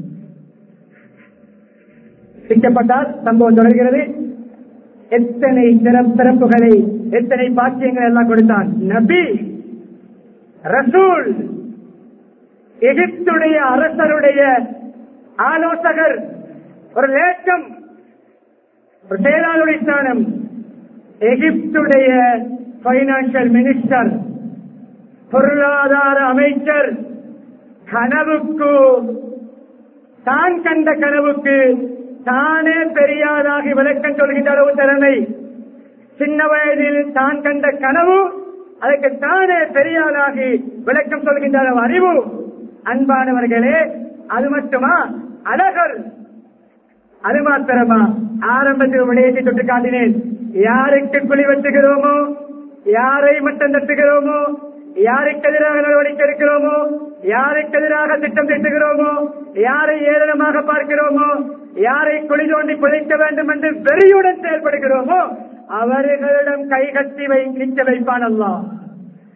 சிக்கப்பட்டால் சம்பவம் தொடர்கிறது எத்தனை சிறப்பு சிறப்புகளை எத்தனை பாக்கியங்கள் எல்லாம் கொடுத்தான் நபி ரசூல் எகிப்துடைய அரசருடைய ஆலோசகர் ஒரு லேக்கம் ஒரு செயலாளருடைய ஸ்தானம் எகிப்துடைய பைனான்சியல் மினிஸ்டர் பொருளாதார அமைச்சர் கனவுக்கு தான் கண்ட கனவுக்கு தானே பெரியாராகி விளக்கம் சொல்கின்ற அளவு திறமை சின்ன வயதில் தான் கண்ட கனவு அதற்கு தானே பெரியாராகி விளக்கம் சொல்கின்ற அளவு அறிவு அன்பானவர்களே அது மட்டுமா அழகர் அது மாத்திரமா ஆரம்பத்தில் விடயத்தை தொட்டு காட்டினேன் யாருக்கு குழி வெட்டுகிறோமோ யாரை மட்டம் தட்டுகிறோமோ யாருக்கு எதிராக நடவடிக்கை எடுக்கிறோமோ யாருக்கு எதிராக திட்டம் திட்டுகிறோமோ யாரை ஏளனமாக பார்க்கிறோமோ யாரை குழி தோண்டி புதைக்க வேண்டும் என்று வெறியுடன் செயல்படுகிறோமோ அவர்களிடம் கை கட்டி வை நிற்க வைப்பான் அல்லா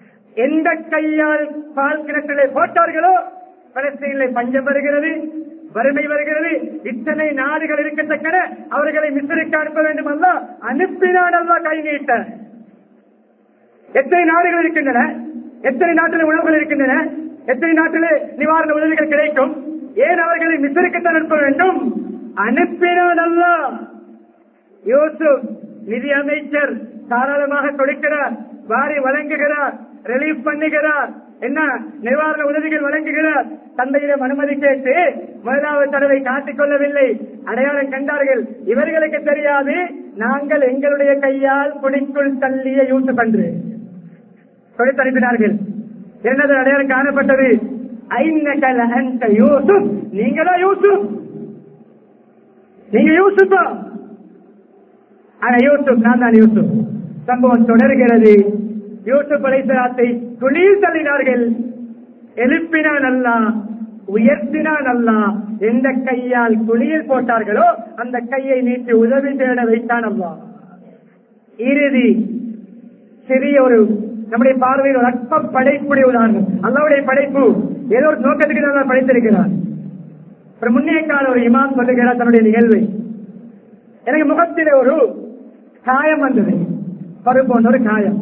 எந்த கையால் பால் கிணற்றிலே போட்டார்களோ பலஸ்தீனிலே பஞ்சம் வருகிறது வறுமை வருகிறது இத்தனை நாடுகள் இருக்கத்தக்கன அவர்களை மிஸ்ருக்கு அனுப்ப வேண்டும் அல்ல அனுப்பினான் அல்ல கை நீட்ட எத்தனை நாடுகள் இருக்கின்றன எத்தனை நாட்டில் உணவுகள் இருக்கின்றன எத்தனை நாட்டில் நிவாரண உதவிகள் கிடைக்கும் ஏன் அவர்களை மிஸ்ருக்குத்தான் அனுப்ப வேண்டும் அனுப்பினான் அல்ல யூசுப் நிதி அமைச்சர் தாராளமாக கொடுக்கிறார் வாரி வழங்குகிறார் ரிலீஃப் பண்ணுகிறார் என்ன நிவாரண உதவிகள் வழங்குகிறார் தந்தையிடம் அனுமதி கேட்டு முதலாவது தடவை காட்டிக் கொள்ளவில்லை அடையாளம் கண்டார்கள் இவர்களுக்கு தெரியாது நாங்கள் எங்களுடைய கையால் குடிக்குள் தள்ளிய யூசுப் அன்று கொடுத்து அனுப்பினார்கள் என்னது அடையாளம் காணப்பட்டது ஐநகல அந்த யூசுப் நீங்களா யூசுப் நீங்க யூசுப்பா ஆனா யூசுப் நான் தான் யூசுப் சம்பவம் தொடர்கிறது யூசுப் அலைசலாத்தை துளியில் தள்ளினார்கள் எழுப்பினான் அல்லா உயர்த்தினான் அல்லா எந்த கையால் குழியில் போட்டார்களோ அந்த கையை நீட்டி உதவி தேட வைத்தான் அல்லா இறுதி சிறிய ஒரு நம்முடைய பார்வையில் ஒரு அற்ப படைப்புடைய உதாரணம் அல்லாவுடைய படைப்பு ஏதோ ஒரு நோக்கத்துக்கு தான் படைத்திருக்கிறார் ஒரு முன்னே கால ஒரு இமாம் சொல்லுகிறார் தன்னுடைய நிகழ்வை எனக்கு முகத்திலே ஒரு காயம் வந்தது பரு போன்ற ஒரு காயம்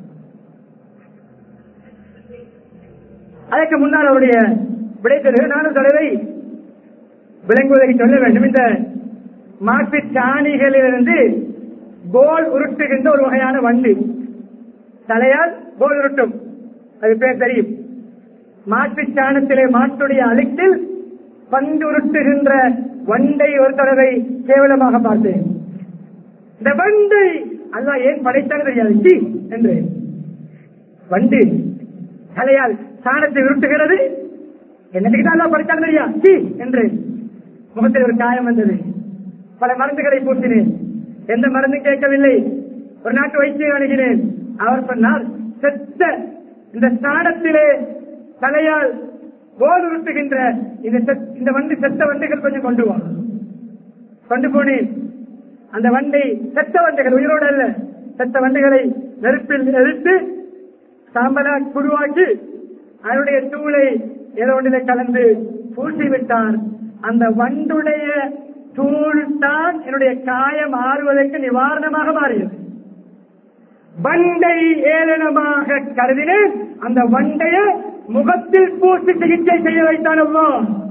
அதற்கு முன்னால் அவருடைய விடைத்தது நானும் தடவை விளங்குவதை சொல்ல வேண்டும் இந்த மாட்டு சாணிகளிலிருந்து கோல் உருட்டுகின்ற ஒரு வகையான வண்டி தலையால் கோல் உருட்டும் அது பேர் தெரியும் மாட்டு சாணத்திலே மாட்டுடைய அழுக்கில் பந்து உருட்டுகின்ற வண்டை ஒரு தடவை கேவலமாக பார்த்தேன் இந்த வண்டை அல்லா ஏன் படைத்தாலும் தெரியாது சி என்று வண்டு தலையால் சாணத்தை உருட்டுகிறது என்னத்துக்கு தான் அல்லா படைத்தாலும் தெரியா சி என்று முகத்தில் ஒரு காயம் வந்தது பல மருந்துகளை பூசினேன் எந்த மருந்தும் கேட்கவில்லை ஒரு நாட்டு வைத்தியம் அணுகினேன் அவர் சொன்னார் செத்த இந்த சாணத்திலே தலையால் கோல் உருட்டுகின்ற இந்த செத்- இந்த வண்டி செத்த வண்டிகள் கொஞ்சம் கொண்டு வா கொண்டு போனேன் அந்த வண்டை செத்த வண்டிகள் உயிரோடு அல்ல செத்த வண்டிகளை நெருப்பில் எரித்து சாம்பலா குருவாக்கி அதனுடைய தூளை ஏதோ ஒன்றிலே கலந்து பூசி விட்டார் அந்த வண்டுடைய தூள் தான் என்னுடைய காயம் ஆறுவதற்கு நிவாரணமாக மாறியது வண்டை ஏளனமாக கருதினேன் அந்த வண்டைய முகத்தில் பூசி சிகிச்சை செய்ய வைத்தான் அவ்வளோ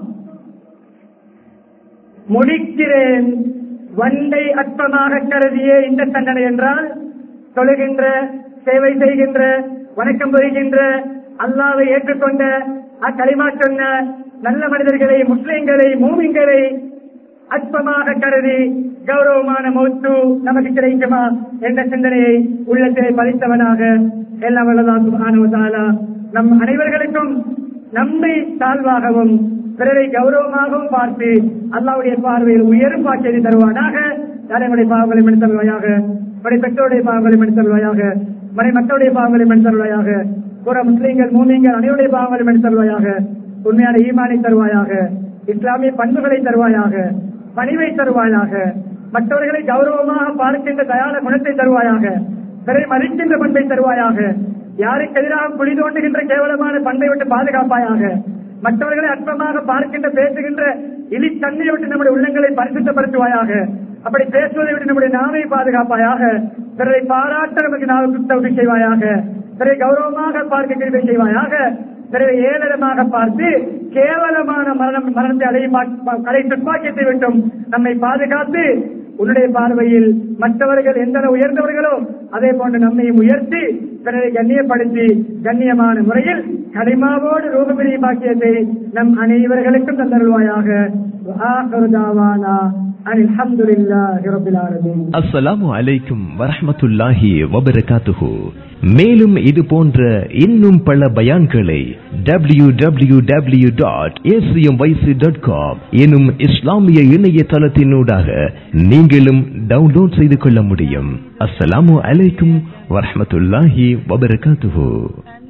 முடிக்கிறேன் வண்டை அற்பமாக கருதிய இந்த தண்டனை என்றால் தொழுகின்ற சேவை செய்கின்ற வணக்கம் புரிகின்ற அல்லாவை ஏற்றுக்கொண்ட அக்களிமா சொன்ன நல்ல மனிதர்களை முஸ்லிம்களை மூமிங்களை அற்பமாக கருதி கௌரவமான மௌத்து நமக்கு கிடைக்குமா என்ற சிந்தனையை உள்ளத்திலே பதித்தவனாக எல்லாம் வல்லதான் சுப்ஹானஹு வ தஆலா நம் அனைவர்களுக்கும் நம்மை தாழ்வாகவும் பிறரை கௌரவமாகவும் பார்த்து அல்லாவுடைய பார்வையில் உயரும் பாக்கியத்தை தருவானாக தலைமுறை பாவங்களை மனு தருவாயாக மனை பெற்றோருடைய பாவங்களை மனு தருவாயாக மனை மக்களுடைய பாவங்களை மனு தருவாயாக புற முஸ்லீம்கள் மூமியங்கள் அனைவருடைய பாவங்களை மனு தருவாயாக உண்மையான ஈமானை தருவாயாக இஸ்லாமிய பண்புகளை தருவாயாக பணிவை தருவாயாக மற்றவர்களை கௌரவமாக பார்க்கின்ற தயார குணத்தை தருவாயாக பிறரை மதிக்கின்ற பண்பை தருவாயாக யாருக்கு எதிராக குழி தோண்டுகின்ற கேவலமான பண்பை விட்டு பாதுகாப்பாயாக மற்றவர்களை அற்பமாக பார்க்கின்ற பேசுகின்ற இலி தண்ணியை விட்டு நம்முடைய உள்ளங்களை பரிசுத்தப்படுத்துவாயாக அப்படி பேசுவதை விட்டு நம்முடைய நாவை பாதுகாப்பாயாக பிறரை பாராட்ட நமக்கு நாவுக்கு தகுதி செய்வாயாக பிறரை கௌரவமாக பார்க்க கிருபை செய்வாயாக பிறரை ஏளனமாக பார்த்து கேவலமான மரணம் மரணத்தை அடைய கடை துப்பாக்கியத்தை விட்டும் நம்மை பாதுகாத்து உன்னுடைய பார்வையில் மற்றவர்கள் எந்த அளவு உயர்ந்தவர்களோ அதே போன்று நம்மையும் உயர்த்தி பிறரை கண்ணியப்படுத்தி கண்ணியமான முறையில் கனிமாவோடு ரூபபிரி பாக்கியத்தை நம் அனைவர்களுக்கும் தந்தருள்வாயாக وآخر دعوانا أن الحمد لله رب العالمين அஸ்ஸலாமு அலைக்கும் வரஹ்மத்துல்லாஹி வபரகாத்துஹு மேலும் இது போன்ற இன்னும் பல பயான்களை W W W dot dot com எனும் இஸ்லாமிய இணையதளத்தினூடாக நீங்களும் டவுன்லோட் செய்து கொள்ள முடியும் அஸ்ஸலாமு அலைக்கும் வரஹ்மத்துல்லாஹி வபரகாத்துஹு